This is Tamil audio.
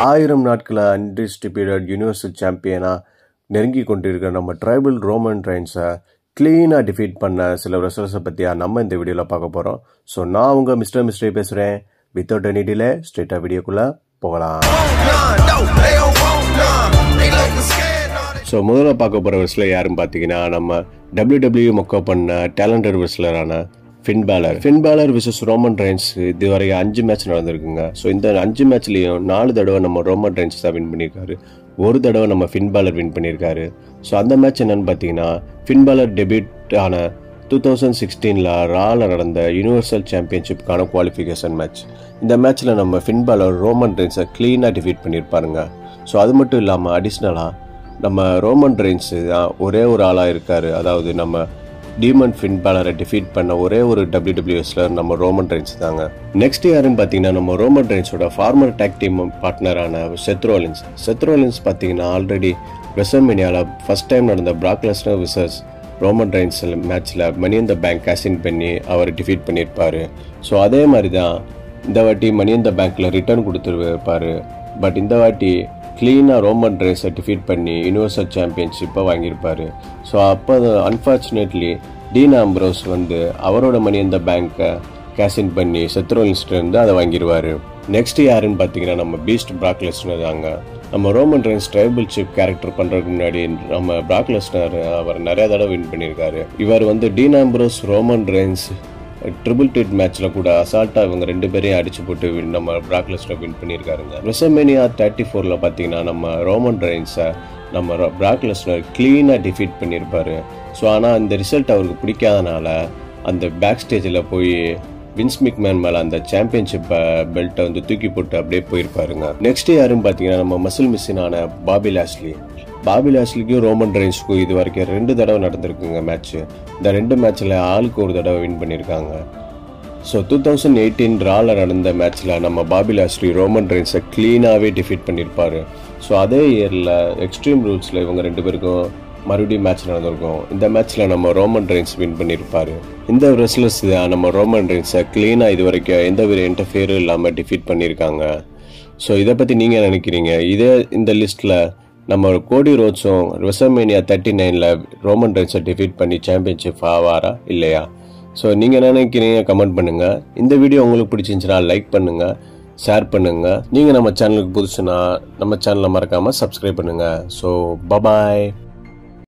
ஆயிரம் நாட்கள அன்டிஸ்ட்ரிபியூட்டட் யூனிவர்சல் சாம்பியனாக நெருங்கி கொண்டிருக்கிற நம்ம ட்ரைபல் ரோமன் ட்ரைன்ஸை க்ளீனாக டிஃபீட் பண்ண சில ரெசல்ஸை பற்றியா நம்ம இந்த வீடியோவில் பார்க்க போகிறோம் ஸோ நான் உங்கள் மிஸ்டர் மிஸ்டரி பேசுகிறேன் வித்தவுட் எனி டிலே ஸ்ட்ரெயிட்டாக வீடியோக்குள்ளே போகலாம் none. No, they don't want none. They looking scared. No, they so முதல்ல பார்க்க போகிற வெஸ்லர் யாருன்னு பார்த்தீங்கன்னா நம்ம டபிள்யூ மொக்க பண்ண talented வெஸ்லரான fin baler fin baler versus Roman rhymes இதுவரை அஞ்சு மேட்ச் நடந்திருக்குங்க ஸோ இந்த அஞ்சு மேட்ச்லேயும் நாலு தடவை நம்ம ரோமன் ரைன்ஸ் தான் வின் பண்ணியிருக்காரு ஒரு தடவை நம்ம ஃபின் பேலர் வின் பண்ணியிருக்காரு ஸோ அந்த மேட்ச் என்னன்னு பார்த்தீங்கன்னா ஃபின் பேலர் டெபியூட் ஆன டூ தௌசண்ட் சிக்ஸ்டீனில் ராவில் நடந்த யூனிவர்சல் சாம்பியன்ஷிப்கான குவாலிஃபிகேஷன் மேட்ச் இந்த மேட்ச்சில் நம்ம ஃபின் பேலர் ரோமன் ரைன்ஸை க்ளீனாக டிஃபீட் பண்ணியிருப்பாருங்க ஸோ அது மட்டும் இல்லாமல் அடிஷ்னலாக நம்ம ரோமன் ரெயின்ஸ் தான் ஒரே ஒரு ஆளாக இருக்கார் அதாவது நம்ம டீமன் ஃபின் பேலரை டிஃபீட் பண்ண ஒரே ஒரு டபிள்யூடபிள்யூஎஸ்ல நம்ம ரோமன் ரெயின்ஸ் தாங்க நெக்ஸ்ட் யாருன்னு பார்த்தீங்கன்னா நம்ம ரோமன் ரெயின்ஸோட ஃபார்மர் டேக் டீம் பார்ட்னரான செத்ரோலின்ஸ் செத்ரோலின்ஸ் பார்த்தீங்கன்னா ஆல்ரெடி வெசர்மெனியாவில் ஃபர்ஸ்ட் டைம் நடந்த பிராக்லஸ்னர் விசஸ் ரோமன் ரெயின்ஸ் மேட்ச்சில் மணி இந்த பேங்க் கேஷின் பண்ணி அவர் டிஃபீட் பண்ணியிருப்பாரு ஸோ அதே மாதிரி தான் இந்த வாட்டி மணி இந்த பேங்க்கில் ரிட்டர்ன் கொடுத்துருப்பாரு பட் இந்த வாட்டி க்ளீனாக ரோமன் ரேஸை டிஃபீட் பண்ணி யூனிவர்சல் சாம்பியன்ஷிப்பை வாங்கியிருப்பாரு ஸோ அப்போ அன்ஃபார்ச்சுனேட்லி டீன் ஆம்ப்ரோஸ் வந்து அவரோட மணி இந்த பேங்க்கை கேஷின் பண்ணி செத்ரோலின்ஸ்லேருந்து அதை வாங்கிடுவார் நெக்ஸ்ட் யாருன்னு பார்த்தீங்கன்னா நம்ம பீஸ்ட் பிராக்லெஸ்னர் தாங்க நம்ம Roman Reigns tribal chief character பண்ணுறதுக்கு முன்னாடி நம்ம பிராக்லெஸ்னர் அவர் நிறைய தடவை வின் பண்ணியிருக்காரு இவர் வந்து Dean Ambrose Roman Reigns triple டேட் மேட்ச்சில் கூட அசால்ட்டாக இவங்க ரெண்டு பேரையும் அடிச்சு போட்டு win- நம்ம பிராக்லெஸ்னர் வின் பண்ணியிருக்காருங்க ரெசமேனியா தேர்ட்டி ஃபோரில் பார்த்தீங்கன்னா நம்ம ரோமன் ரெயின்ஸை நம்ம பிராக்லெஸ்னர் க்ளீனாக டிஃபீட் பண்ணியிருப்பாரு ஸோ ஆனால் இந்த ரிசல்ட் அவருக்கு பிடிக்காதனால அந்த பேக் ஸ்டேஜில் போய் வின்ஸ் மிக்மேன் மேலே அந்த சாம்பியன்ஷிப் பெல்ட்டை வந்து தூக்கி போட்டு அப்படியே போயிருப்பாருங்க நெக்ஸ்ட் யாருன்னு பார்த்தீங்கன்னா நம்ம மசில் மிஸ்ஸினான பாபி லாஸ்லி பாபி லாஸ்லிக்கும் ரோமன் ரெயின்ஸ்க்கும் இது வரைக்கும் ரெண்டு தடவை நடந்திருக்குங்க மேட்ச் இந்த ரெண்டு மேட்ச்சில் ஆளுக்கு ஒரு தடவை வின் பண்ணியிருக்காங்க ஸோ டூ தௌசண்ட் எயிட்டீன் ராவில் நடந்த மேட்ச்சில் நம்ம பாபி லாஸ்லி ரோமன் ரெயின்ஸை க்ளீனாகவே டிஃபீட் பண்ணியிருப்பாரு ஸோ அதே இயரில் எக்ஸ்ட்ரீம் ரூல்ஸில் இவங்க ரெண்டு பேருக்கும் மறுபடியும் மேட்ச் நடந்திருக்கும் இந்த மேட்ச்சில் நம்ம ரோமன் ரெயின்ஸ் வின் பண்ணியிருப்பாரு இந்த ரெஸ்லர்ஸ் தான் நம்ம ரோமன் ரெயின்ஸை க்ளீனாக இது வரைக்கும் எந்த ஒரு இன்டர்ஃபியரும் இல்லாமல் டிஃபீட் பண்ணியிருக்காங்க ஸோ இதை பற்றி நீங்கள் நினைக்கிறீங்க இதே இந்த லிஸ்ட்டில் நம்ம கோடி ரோட்ஸும் ரெசர்மேனியா தேர்ட்டி நைனில் ரோமன் ரெயின்ஸை டிஃபீட் பண்ணி சாம்பியன்ஷிப் ஆவாரா இல்லையா ஸோ நீங்கள் என்ன நினைக்கிறீங்க கமெண்ட் பண்ணுங்கள் இந்த வீடியோ உங்களுக்கு பிடிச்சிருந்துச்சுன்னா லைக் பண்ணுங்கள் ஷேர் பண்ணுங்கள் நீங்கள் நம்ம சேனலுக்கு புதுசுனா நம்ம சேனலை மறக்காமல் சப்ஸ்கிரைப் பண்ணுங்கள் ஸோ பபாய்